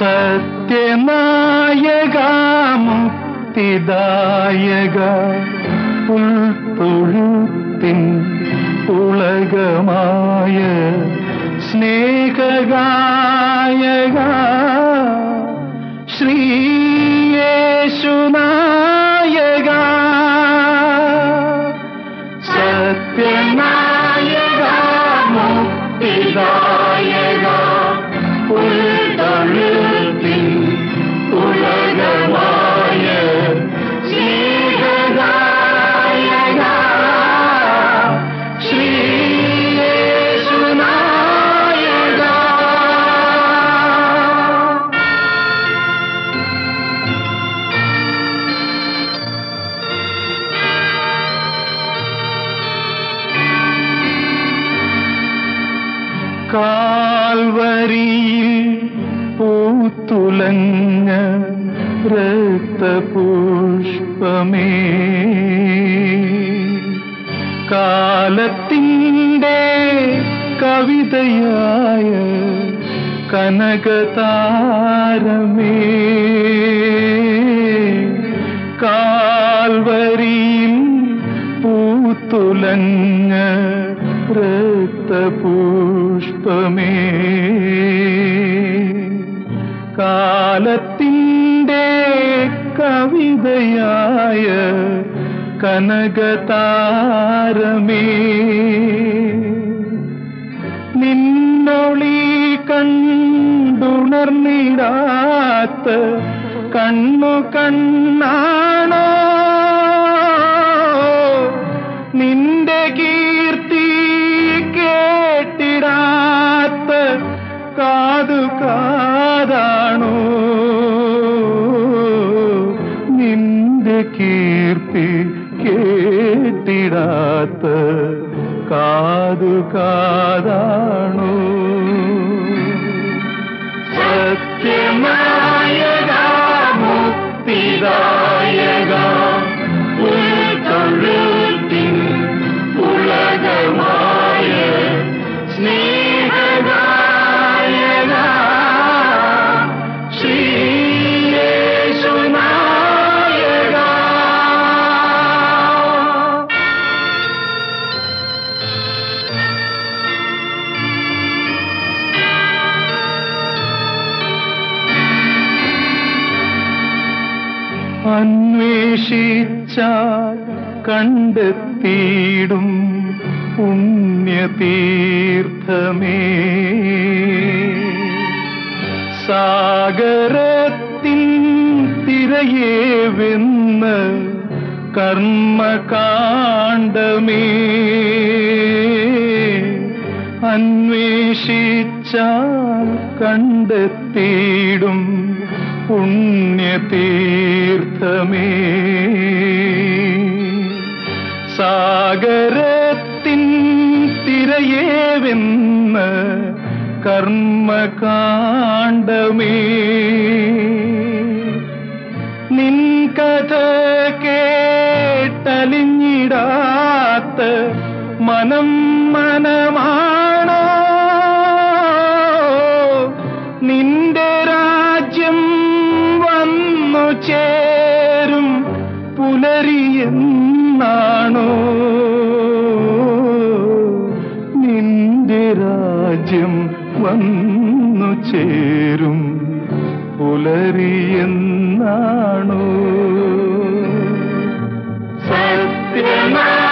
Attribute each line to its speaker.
Speaker 1: സത്യനായക മുക്തിദായക ഉൾത്തൊഴുത്തിൻ ഉളകമായ സ്നേഹഗായക ശ്രീയേശുനായക സത്യനായക മുക്തിദായക ഉൾത്തൊഴുത്തിൻ ഉലകമായ സ്നേഹദായക ശ്രീയേശുനായക കാൽവരിയിൽ പൂത്തുലഞ്ഞ രക്തപുഷ്പമേ കാലത്തിൻ്റെ കവിതയായ കനകതാരമേ കാൽവരിയിൽ പൂത്തുലഞ്ഞ രക്തപുഷ്പമേ കാലത്തിൻ്റെ കവിതയായ കനകതാരമേ നിന്നൊളി കണ്ടുണർന്നിടാത്ത കണ്ണു കണ്ണാണോ നിന്റെ കീർത്തി കേട്ടിടാത്ത കാതു കാതാണോ നിന്റെ കീർത്തി കേട്ടിടാത്ത കാതു കാതാണോ സത്യനായക മുക്തിദായക ഉൾക്കൊഴുത്തിൻ ഉലകമായ സ്നേഹദായക ശ്രീയേശുനായക അന്വേഷിച്ചാൽ കണ്ടെത്തിയിടും പുണ്യതീർത്ഥമേ സാഗരത്തിൻ തിരയെ വെന്ന് കർമ്മകാണ്ഡമേ അന്വേഷിച്ചാൽ കണ്ടെത്തിയിടും പുണ്യതീർത്ഥമേ സാഗരത്തിൻ തിരയെ വെന്ന് കർമ്മകാണ്ഡമേ നിൻ കഥ കേട്ടലിഞ്ഞിടാത്ത മനം മനമാണോ നിന്റെ രാജ്യം വന്നു ചേരും പുലരിയെന്നാണോ നിന്റെ രാജ്യം വന്നു ചേരും പുലരിയെന്നാണോ സത്യനാ